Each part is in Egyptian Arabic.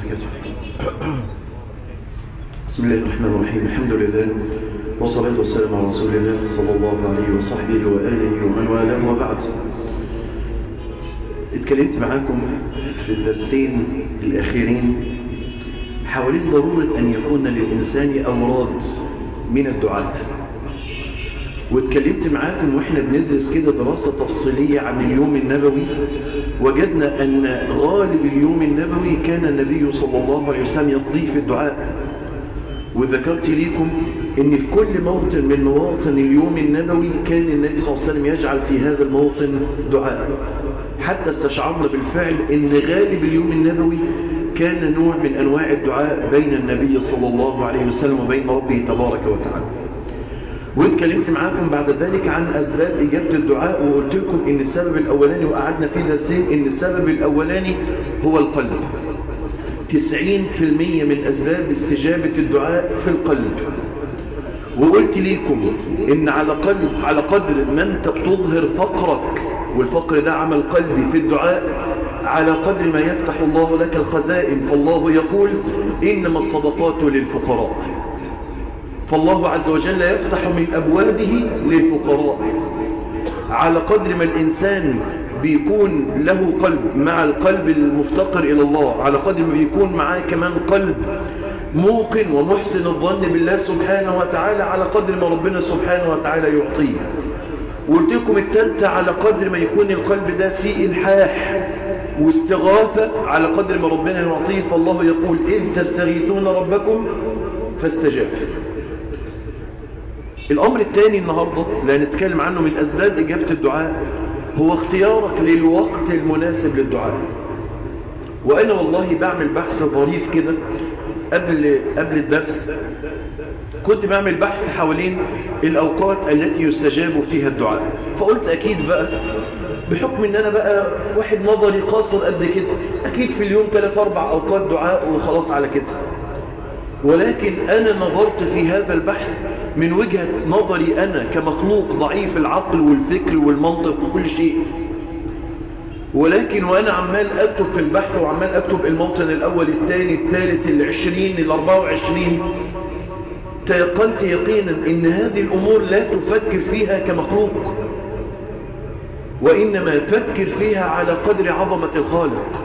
وبركاته بسم الله الرحمن الرحيم الحمد لله والصلاة والسلام على رسول الله صلى الله عليه وصحبه وآله ومن والاه وبعد اتكلمت معاكم في الدرسين الأخيرين حوالين ضرورة أن يكون للإنسان أوراد من الدعاء واتكلمت معاكم واحنا بندرس كده دراسة تفصيلية عن اليوم النبوي وجدنا أن غالب اليوم النبوي كان النبي صلى الله عليه وسلم يقضيه في الدعاء وذكرت لكم ان في كل موطن من مواطن اليوم النبوي كان النبي صلى الله عليه وسلم يجعل في هذا الموطن دعاء حتى استشعرنا بالفعل ان غالب اليوم النبوي كان نوع من انواع الدعاء بين النبي صلى الله عليه وسلم وبين ربه تبارك وتعالى واتكلمت معاكم بعد ذلك عن أسباب إجابة الدعاء وقلت لكم إن السبب الأولاني وقعدنا فيه درسين إن السبب الأولاني هو القلب 90% من أسباب استجابة الدعاء في القلب وقلت لكم إن على قلب على قدر ما أنت بتظهر فقرك والفقر ده عمل قلبي في الدعاء على قدر ما يفتح الله لك الخزائن فالله يقول إنما الصدقات للفقراء فالله عز وجل يفتح من أبوابه للفقراء على قدر ما الإنسان بيكون له قلب مع القلب المفتقر إلى الله على قدر ما بيكون معاه كمان قلب موقن ومحسن الظن بالله سبحانه وتعالى على قدر ما ربنا سبحانه وتعالى يعطيه وقلت لكم التالتة على قدر ما يكون القلب ده فيه إلحاح واستغاثة على قدر ما ربنا يعطيه فالله يقول إذ تستغيثون ربكم فاستجاب الأمر الثاني النهاردة اللي هنتكلم عنه من أسباب إجابة الدعاء هو اختيارك للوقت المناسب للدعاء وأنا والله بعمل بحث ظريف كده قبل, قبل الدرس كنت بعمل بحث حوالين الأوقات التي يستجاب فيها الدعاء فقلت أكيد بقى بحكم ان انا بقى واحد نظري قاصر قد كده اكيد في اليوم 3 4 اوقات دعاء وخلاص على كده ولكن أنا نظرت في هذا البحث من وجهة نظري أنا كمخلوق ضعيف العقل والفكر والمنطق وكل شيء ولكن وأنا عمال أكتب في البحث وعمال أكتب الموطن الأول الثاني الثالث العشرين الأربعة وعشرين تيقنت يقينا إن هذه الأمور لا تفكر فيها كمخلوق وإنما فكر فيها على قدر عظمة الخالق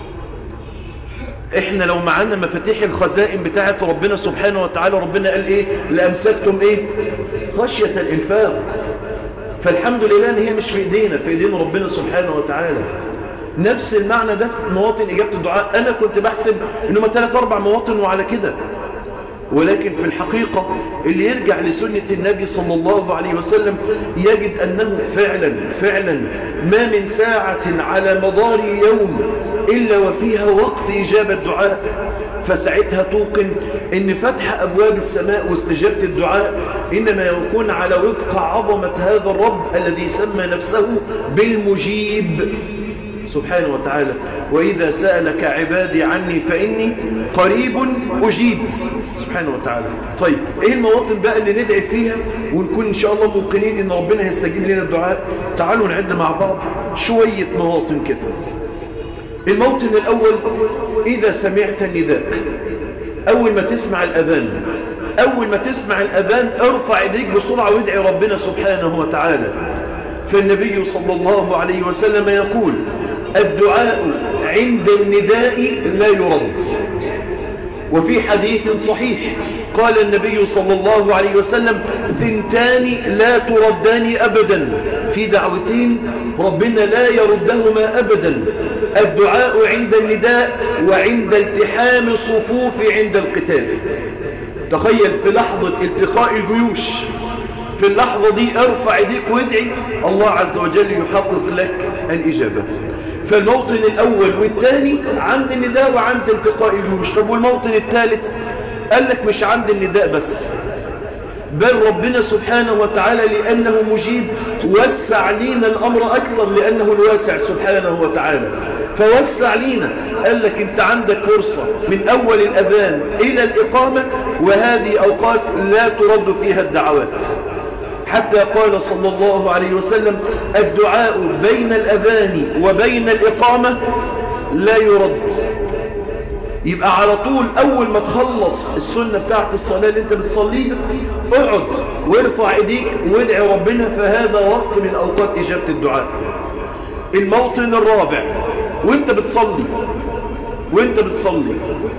احنا لو معانا مفاتيح الخزائن بتاعة ربنا سبحانه وتعالى ربنا قال ايه لأمسكتم ايه خشية الانفاق فالحمد لله ان هي مش في ايدينا في ايدين ربنا سبحانه وتعالى نفس المعنى ده في مواطن اجابة الدعاء انا كنت بحسب انه ثلاث اربع مواطن وعلى كده ولكن في الحقيقة اللي يرجع لسنة النبي صلى الله عليه وسلم يجد أنه فعلا فعلا ما من ساعة على مدار يوم إلا وفيها وقت إجابة دعاء فساعتها توقن أن فتح أبواب السماء واستجابة الدعاء إنما يكون على وفق عظمة هذا الرب الذي سمى نفسه بالمجيب سبحانه وتعالى وإذا سألك عبادي عني فإني قريب أجيب سبحانه وتعالى طيب ايه المواطن بقى اللي ندعي فيها ونكون ان شاء الله موقنين ان ربنا هيستجيب لنا الدعاء تعالوا نعد مع بعض شوية مواطن كده الموطن الاول اذا سمعت النداء اول ما تسمع الاذان اول ما تسمع الاذان ارفع ايديك بسرعة وادعي ربنا سبحانه وتعالى فالنبي صلى الله عليه وسلم يقول الدعاء عند النداء لا يرد وفي حديث صحيح قال النبي صلى الله عليه وسلم ثنتان لا تردان أبدا في دعوتين ربنا لا يردهما أبدا الدعاء عند النداء وعند التحام الصفوف عند القتال تخيل في لحظة التقاء الجيوش في اللحظة دي ارفع ايديك وادعي الله عز وجل يحقق لك الإجابة فالموطن الأول والثاني عند النداء وعند التقاء الجيوش طب والموطن الثالث قال لك مش عند النداء بس بل ربنا سبحانه وتعالى لأنه مجيب وسع لينا الأمر أكثر لأنه الواسع سبحانه وتعالى فوسع لينا قال لك انت عندك فرصة من أول الأذان إلى الإقامة وهذه أوقات لا ترد فيها الدعوات حتى قال صلى الله عليه وسلم الدعاء بين الأذان وبين الإقامة لا يرد يبقى على طول أول ما تخلص السنة بتاعت الصلاة اللي انت بتصليها اقعد وارفع ايديك وادعي ربنا فهذا وقت من أوقات إجابة الدعاء الموطن الرابع وانت بتصلي وانت بتصلي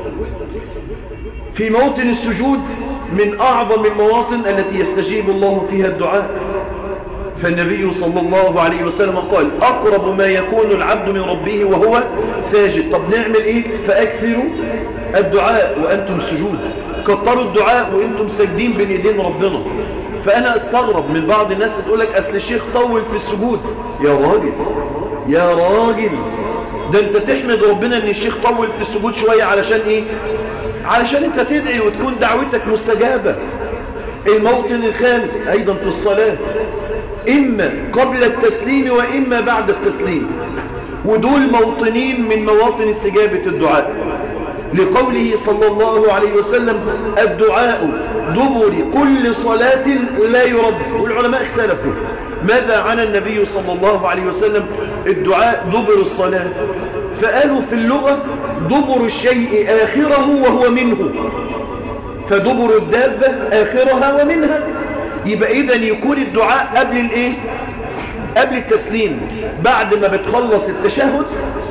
في موطن السجود من أعظم المواطن التي يستجيب الله فيها الدعاء فالنبي صلى الله عليه وسلم قال أقرب ما يكون العبد من ربه وهو ساجد طب نعمل إيه فأكثروا الدعاء وأنتم سجود كتروا الدعاء وأنتم ساجدين بين يدين ربنا فأنا أستغرب من بعض الناس تقول لك أصل الشيخ طول في السجود يا راجل يا راجل ده انت تحمد ربنا ان الشيخ طول في السجود شوية علشان ايه علشان انت تدعي وتكون دعوتك مستجابة الموطن الخامس ايضا في الصلاة اما قبل التسليم واما بعد التسليم ودول موطنين من مواطن استجابة الدعاء لقوله صلى الله عليه وسلم الدعاء دبر كل صلاة لا يرد والعلماء اختلفوا ماذا عن النبي صلى الله عليه وسلم الدعاء دبر الصلاة فقالوا في اللغة دبر الشيء آخره وهو منه فدبر الدابة آخرها ومنها يبقى إذا يكون الدعاء قبل الإيه قبل التسليم بعد ما بتخلص التشهد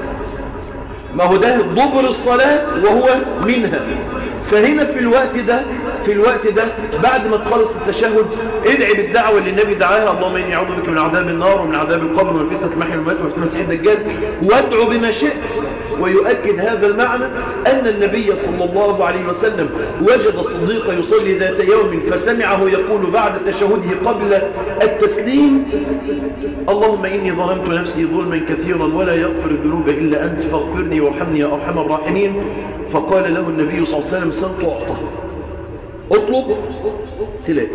ما هو ده دبر الصلاة وهو منها فهنا في الوقت ده في الوقت ده بعد ما تخلص التشهد ادعي بالدعوة اللي النبي دعاها اللهم إني أعوذ بك من عذاب النار ومن عذاب القبر ومن فتنة المحيا والممات وفتنة المسيح الدجال وادعو بما شئت ويؤكد هذا المعنى أن النبي صلى الله عليه وسلم وجد الصديق يصلي ذات يوم فسمعه يقول بعد تشهده قبل التسليم اللهم إني ظلمت نفسي ظلما كثيرا ولا يغفر الذنوب إلا أنت فاغفرني وارحمني يا أرحم الراحمين فقال له النبي صلى الله عليه وسلم سل تعطى اطلب تلاقي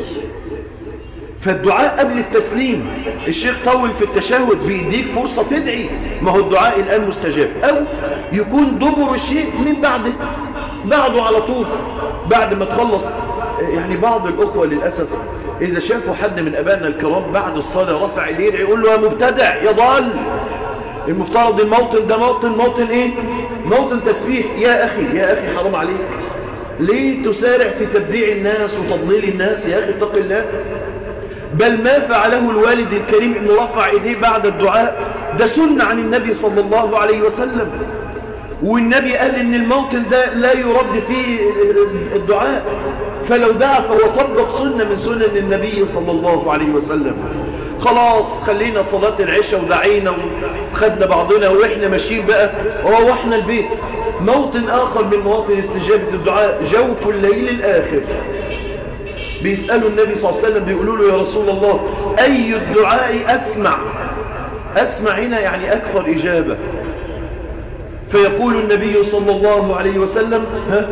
فالدعاء قبل التسليم الشيخ طول في التشهد بيديك فرصة تدعي ما هو الدعاء الآن مستجاب أو يكون دبر الشيء من بعده بعده على طول بعد ما تخلص يعني بعض الأخوة للأسف إذا شافوا حد من أبائنا الكرام بعد الصلاة رفع اليد يقول له يا مبتدع يا ضال المفترض الموطن ده موطن موطن ايه موطن تسبيح يا اخي يا اخي حرام عليك ليه تسارع في تبديع الناس وتضليل الناس يا اخي اتق الله بل ما فعله الوالد الكريم انه رفع ايديه بعد الدعاء ده سنة عن النبي صلى الله عليه وسلم والنبي قال ان الموطن ده لا يرد فيه الدعاء فلو دعا فهو طبق سنة من سنن النبي صلى الله عليه وسلم خلاص خلينا صلاة العشاء ودعينا وخدنا بعضنا واحنا ماشيين بقى روحنا البيت موطن آخر من مواطن استجابة الدعاء جوف الليل الآخر بيسألوا النبي صلى الله عليه وسلم بيقولوا له يا رسول الله أي الدعاء أسمع أسمع هنا يعني أكثر إجابة فيقول النبي صلى الله عليه وسلم ها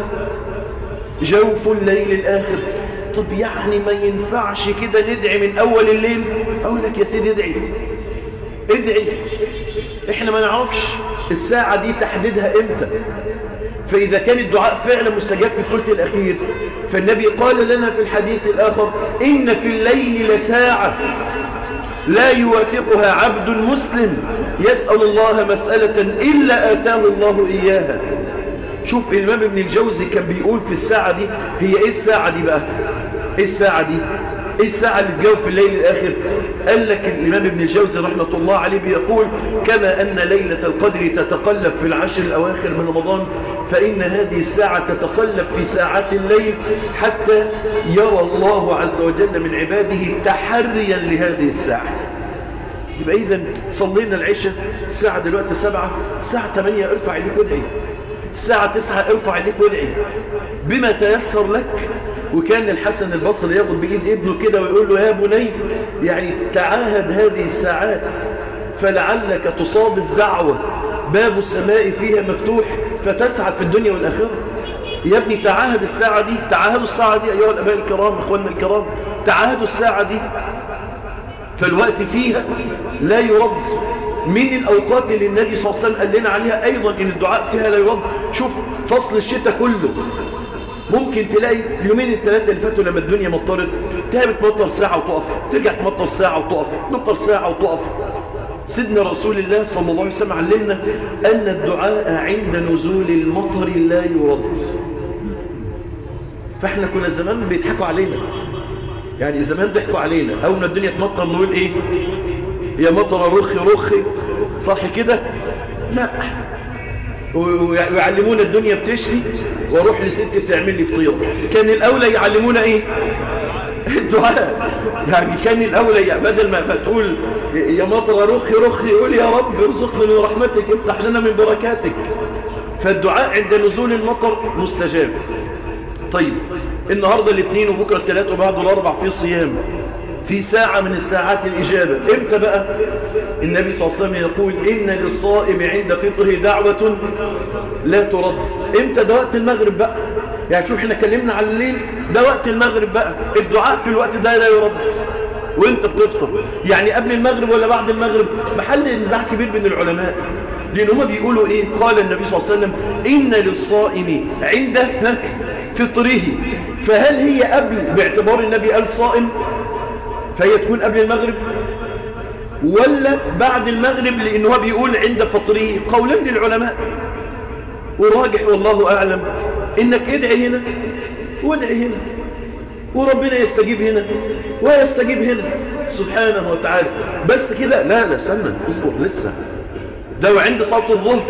جوف الليل الآخر طب يعني ما ينفعش كده ندعي من أول الليل أقول لك يا سيدي ادعي ادعي احنا ما نعرفش الساعة دي تحديدها امتى فإذا كان الدعاء فعلا مستجاب في الثلث الأخير فالنبي قال لنا في الحديث الآخر إن في الليل لساعة لا يوافقها عبد مسلم يسأل الله مسألة إلا آتاه الله إياها شوف الإمام ابن الجوزي كان بيقول في الساعة دي هي إيه الساعة دي بقى إيه الساعة دي إيه الساعة اللي تجاوب في الليل الآخر قال لك الإمام ابن الجوزي رحمة الله عليه بيقول كما أن ليلة القدر تتقلب في العشر الأواخر من رمضان فإن هذه الساعة تتقلب في ساعات الليل حتى يرى الله عز وجل من عباده تحريا لهذه الساعة يبقى إذا صلينا العشاء الساعة دلوقتي سبعة الساعة 8 ارفع إليك وادعي الساعة تسعة ارفع إليك وادعي بما تيسر لك وكان الحسن البصري ياخد بإيد ابنه كده ويقول له يا بني يعني تعاهد هذه الساعات فلعلك تصادف دعوة باب السماء فيها مفتوح فتسعد في الدنيا والآخرة يا ابني تعاهد الساعة دي تعاهدوا الساعة دي أيها الأباء الكرام إخواننا الكرام تعاهدوا الساعة دي فالوقت فيها لا يرد من الأوقات اللي النبي صلى الله عليه وسلم قال لنا عليها أيضا إن الدعاء فيها لا يرد شوف فصل الشتاء كله ممكن تلاقي اليومين الثلاثة اللي فاتوا لما الدنيا مطرت تلاقي بتمطر ساعة وتقف ترجع تمطر ساعة وتقف تمطر ساعة وتقف سيدنا رسول الله صلى الله عليه وسلم علمنا أن الدعاء عند نزول المطر لا يرد فاحنا كنا زمان بيضحكوا علينا يعني زمان ضحكوا علينا أول ما الدنيا تمطر نقول إيه يا مطر رخي رخي صح كده لا ويعلمونا الدنيا بتشتي واروح لست تعمل لي فطيره كان الاولى يعلمونا ايه الدعاء يعني كان الاولى يعني بدل ما تقول يا مطر رخي رخي يقول يا رب ارزقنا من رحمتك افتح لنا من بركاتك فالدعاء عند نزول المطر مستجاب طيب النهارده الاثنين وبكره الثلاث وبعد الاربع في صيام في ساعة من الساعات الإجابة إمتى بقى النبي صلى الله عليه وسلم يقول إن للصائم عند فطره دعوة لا ترد إمتى ده وقت المغرب بقى يعني شوف احنا كلمنا على الليل ده وقت المغرب بقى الدعاء في الوقت ده لا يرد وانت بتفطر يعني قبل المغرب ولا بعد المغرب محل نزاع كبير بين العلماء لأن هما بيقولوا إيه قال النبي صلى الله عليه وسلم إن للصائم عند فطره فهل هي قبل باعتبار النبي قال صائم فهي تكون قبل المغرب ولا بعد المغرب لأنه هو بيقول عند فطره قولا للعلماء وراجح والله أعلم إنك ادعي هنا وادعي هنا وربنا يستجيب هنا ويستجيب هنا سبحانه وتعالى بس كده لا لا سنة اصبر لسه ده وعند صلاة الظهر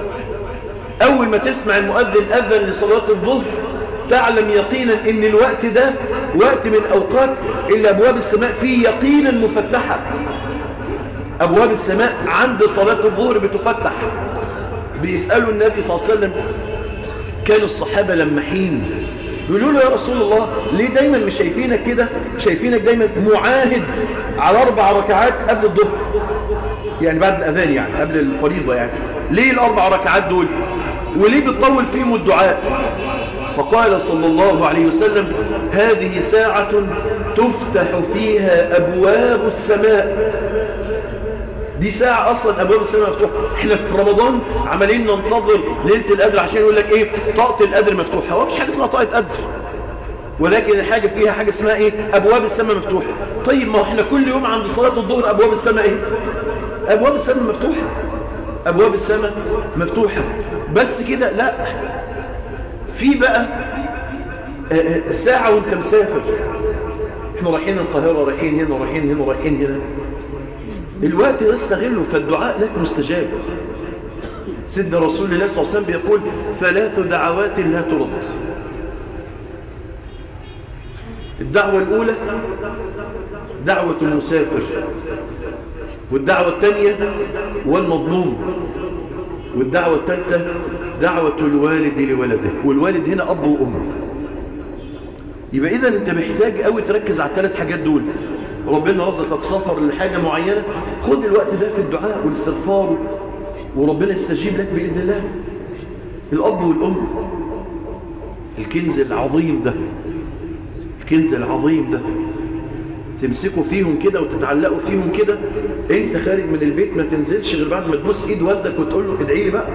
أول ما تسمع المؤذن أذن لصلاة الظهر تعلم يقينا ان الوقت ده وقت من اوقات اللي ابواب السماء فيه يقينا مفتحة ابواب السماء عند صلاة الظهر بتفتح بيسألوا النبي صلى الله عليه وسلم كانوا الصحابة لمحين يقولوا له يا رسول الله ليه دايما مش شايفينك كده شايفينك دايما معاهد على اربع ركعات قبل الظهر يعني بعد الاذان يعني قبل الفريضة يعني ليه الاربع ركعات دول وليه بتطول فيهم الدعاء فقال صلى الله عليه وسلم هذه ساعة تفتح فيها أبواب السماء دي ساعة أصلا أبواب السماء مفتوحة احنا في رمضان عمالين ننتظر ليلة القدر عشان يقول لك ايه طاقة القدر مفتوحة هو مفيش حاجة اسمها طاقة قدر ولكن الحاجة فيها حاجة اسمها ايه أبواب السماء مفتوحة طيب ما احنا كل يوم عند صلاة الظهر أبواب السماء ايه أبواب السماء مفتوحة أبواب السماء مفتوحة بس كده لا في بقى ساعة وانت مسافر احنا رايحين القاهرة رايحين هنا رايحين هنا رايحين هنا الوقت ده استغله فالدعاء لك مستجاب سيدنا رسول الله صلى الله عليه وسلم بيقول ثلاث دعوات لا ترد الدعوة الأولى دعوة المسافر والدعوة الثانية والمظلوم والدعوة الثالثة دعوة الوالد لولده والوالد هنا أب وأم يبقى إذا أنت محتاج قوي تركز على الثلاث حاجات دول ربنا رزقك سفر لحاجة معينة خد الوقت ده في الدعاء والاستغفار وربنا يستجيب لك بإذن الله الأب والأم الكنز العظيم ده الكنز العظيم ده تمسكوا فيهم كده وتتعلقوا فيهم كده انت خارج من البيت ما تنزلش غير بعد ما تبوس ايد والدك وتقول له ادعي لي بقى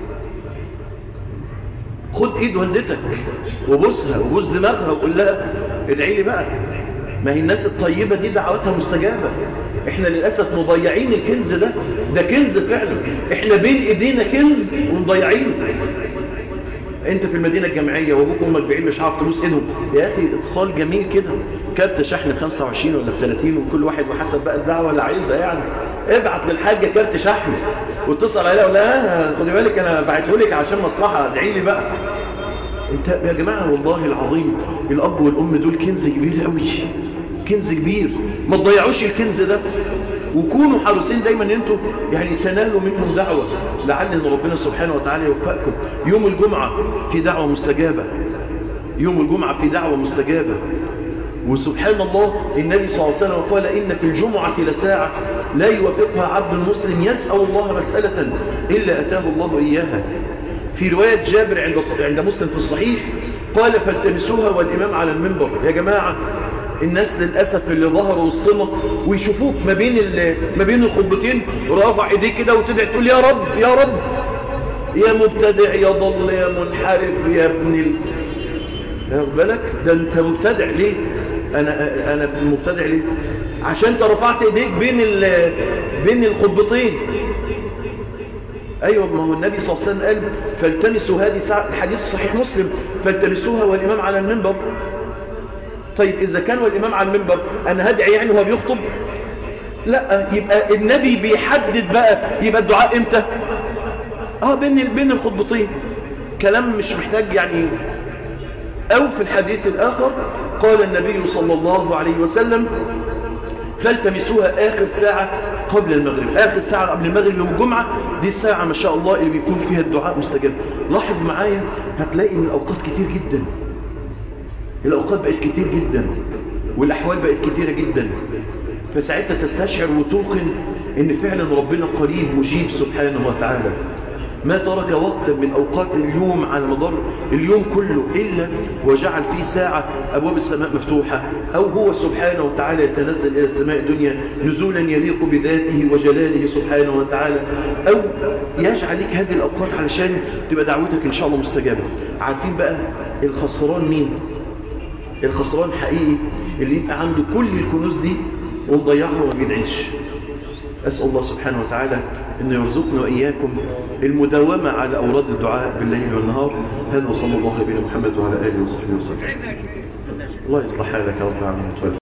خد ايد والدتك وبوسها وبوس دماغها وقول لها ادعي لي بقى ما هي الناس الطيبة دي دعواتها مستجابة احنا للأسف مضيعين الكنز ده ده كنز فعلا احنا بين ايدينا كنز ومضيعينه انت في المدينة الجامعية وابوك وامك بعيد مش عارف تبوس ايدهم يا اخي اتصال جميل كده كارت شحن 25 ولا ب 30 وكل واحد وحسب بقى الدعوة اللي عايزها يعني ابعت للحاجة كارت شحن واتصل عليها ولا خدي بالك انا بعته لك عشان مصلحة ادعي لي بقى انت يا جماعة والله العظيم الاب والام دول كنز كبير قوي كنز كبير ما تضيعوش الكنز ده وكونوا حريصين دايما ان انتوا يعني تنالوا منهم دعوة لعل ان ربنا سبحانه وتعالى يوفقكم يوم الجمعة في دعوة مستجابة يوم الجمعة في دعوة مستجابة وسبحان الله النبي صلى الله عليه وسلم قال إن في الجمعة لساعة لا يوافقها عبد مسلم يسأل الله مسألة إلا أتاه الله إياها في رواية جابر عند عند مسلم في الصحيح قال فالتمسوها والإمام على المنبر يا جماعة الناس للأسف اللي ظهروا وسطنا ويشوفوك ما بين ما بين الخطبتين رافع ايديك كده وتدعي تقول يا رب يا رب يا مبتدع يا ضل يا منحرف يا ابن ال... يا بالك ده انت مبتدع ليه انا انا مبتدع ليه عشان انت رفعت ايديك بين بين الخطبتين ايوه ما هو النبي صلى الله عليه وسلم قال فالتمسوا هذه ساعة الحديث صحيح مسلم فالتمسوها والامام على المنبر طيب اذا كان والامام على المنبر انا هدعي يعني وهو بيخطب لا يبقى النبي بيحدد بقى يبقى الدعاء امتى اه بين بين الخطبتين كلام مش محتاج يعني او في الحديث الاخر قال النبي صلى الله عليه وسلم فالتمسوها آخر ساعة قبل المغرب آخر ساعة قبل المغرب يوم الجمعة دي الساعة ما شاء الله اللي بيكون فيها الدعاء مستجاب لاحظ معايا هتلاقي ان الأوقات كتير جدا الأوقات بقت كتير جدا والأحوال بقت كتيرة جدا فساعتها تستشعر وتوقن ان فعلا ربنا قريب مجيب سبحانه وتعالى ما ترك وقتا من أوقات اليوم على مدار اليوم كله إلا وجعل فيه ساعة أبواب السماء مفتوحة أو هو سبحانه وتعالى يتنزل إلى السماء الدنيا نزولا يليق بذاته وجلاله سبحانه وتعالى أو يجعل لك هذه الأوقات علشان تبقى دعوتك إن شاء الله مستجابة عارفين بقى الخسران مين الخسران حقيقي اللي يبقى عنده كل الكنوز دي ومضيعها وما بيدعيش أسأل الله سبحانه وتعالى أن يرزقنا وإياكم المداومة على أوراد الدعاء بالليل والنهار هذا وصلى الله بنا محمد وعلى آله وصحبه وسلم الله يصلح حالك يا رب العالمين